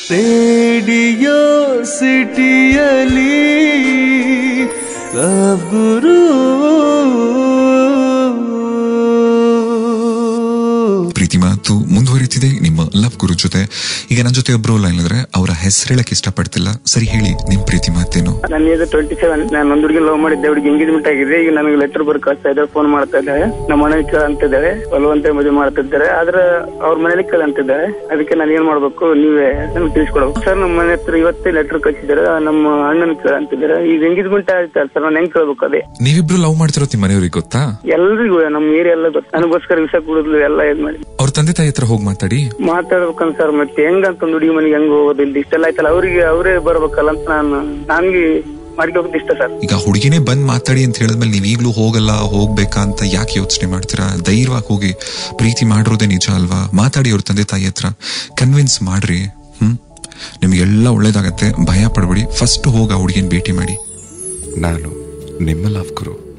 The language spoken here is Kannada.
ರೇಡಿಯೋ ಸಿಟಿಯಲಿ ಲವ್ ಗುರು ಪ್ರೀತಿ ಮಾತು ಮುಂದುವರಿತಿದೆ ನಿಮ್ಮ ಲವ್ ಗುರು ಜೊತೆ ಈಗ ನನ್ನ ಜೊತೆ ಒಬ್ರು ಲೈನ್ ಇದ್ರೆ ಅವರ ಹೆಸರು ಹೇಳಕ್ ಇಷ್ಟಪಡ್ತಿಲ್ಲ ಸರಿ ಹೇಳಿ ನಿಮ್ ಪ್ರೀತಿ ಮಾತೇನು ನನ್ನ ಏಜ್ ಟ್ವೆಂಟಿ ಸೆವೆನ್ ನಾನು ಒಂದ್ ಹುಡುಗಿ ಲವ್ ಮಾಡಿದ್ದೆ ಹುಡುಗಿ ಎಂಗೇಜ್ಮೆಂಟ್ ಆಗಿದೆ ಈಗ ನನಗೆ ಲೆಟರ್ ಬರ್ ಕಳ್ಸ್ತಾ ಇದ್ದಾರೆ ಫೋನ್ ಮಾಡ್ತಾ ಇದ್ದಾರೆ ನಮ್ಮ ಮನೇಲಿ ಕೇಳ ಅಂತಿದ್ದಾರೆ ಬಲವಂತ ಮದುವೆ ಮಾಡ್ತಿದ್ದಾರೆ ಆದ್ರೆ ಅವ್ರ ಮನೇಲಿ ಕೇಳ ಅಂತಿದ್ದಾರೆ ಅದಕ್ಕೆ ನಾನು ಏನ್ ಮಾಡ್ಬೇಕು ನೀವೇ ನಮ್ಗೆ ತಿಳಿಸ್ಕೊಡ್ಬೇಕು ಸರ್ ನಮ್ಮ ಮನೆ ಹತ್ರ ಇವತ್ತೇ ಲೆಟರ್ ಕಳ್ಸಿದ್ದಾರೆ ನಮ್ಮ ಅಣ್ಣನ ಕೇಳ ಅಂತಿದ್ದಾರೆ ಈಗ ಎಂಗೇಜ್ಮೆಂಟ್ ಆಯ್ತಲ್ಲ ಸರ್ ನಾನು ಹೆಂಗ್ ಕೇಳ್ಬೇಕು ಅದೇ ನೀವಿಬ್ರು ಲವ್ ಮಾಡ್ತಿರೋದು ನಿಮ್ಮ ಮನೆಯವ್ರಿಗೆ ಗೊತ್ತಾ ಎಲ್ರಿಗೂ ನಮ್ಮ ಏರಿಯಾ ಎಲ್ಲ ಗೊತ್ತು ನನಗೋಸ್ಕರ ವಿಷ ಕುಡಿದ್ಲು ಎಲ್ಲ ಇದ್ ಮಾಡಿ ಅವ್ರ ತಂದೆ ತಾಯಿ ಹತ್ರ ಹೋಗಿ ಮಾತಾಡಿ ಮಾತಾಡ್ಬೇಕಂತ ಸರ್ ಮತ್ತೆ ಹೆಂಗಂತ ಒಂದು ಹುಡುಗಿ ಮನೆಗೆ ಹೆಂಗ್ ಹೋಗೋದು ಇಲ್ಲಿ ಇಷ್ಟೆಲ್ಲ ಆಯ್ತಲ್ಲ ಅವ್ರಿಗೆ ಅವರೇ ಬರ್ಬೇಕಲ್ಲ ಅಂತ ನಾನು ನನ್ಗೆ ಮಾಡ್ಕೋಬೇಕು ಇಷ್ಟ ಸರ್ ಈಗ ಹುಡುಗಿನೇ ಬಂದ್ ಮಾತಾಡಿ ಅಂತ ಹೇಳಿದ್ಮೇಲೆ ನೀವ್ ಈಗ್ಲೂ ಹೋಗಲ್ಲ ಹೋಗ್ಬೇಕಾ ಅಂತ ಯಾಕೆ ಯೋಚನೆ ಮಾಡ್ತೀರಾ ಧೈರ್ಯವಾಗಿ ಹೋಗಿ ಪ್ರೀತಿ ಮಾಡಿರೋದೇ ನಿಜ ಅಲ್ವಾ ಮಾತಾಡಿ ಅವ್ರ ತಂದೆ ತಾಯಿ ಹತ್ರ ಕನ್ವಿನ್ಸ್ ಮಾಡ್ರಿ ಹ್ಮ್ ನಿಮ್ಗೆಲ್ಲ ಒಳ್ಳೇದಾಗತ್ತೆ ಭಯ ಪಡ್ಬೇಡಿ ಫಸ್ಟ್ ಹೋಗ ಹುಡುಗಿನ ಭೇಟಿ ಮಾಡಿ ನಾನು ನಿಮ್ಮ ಲವ್ ಗುರು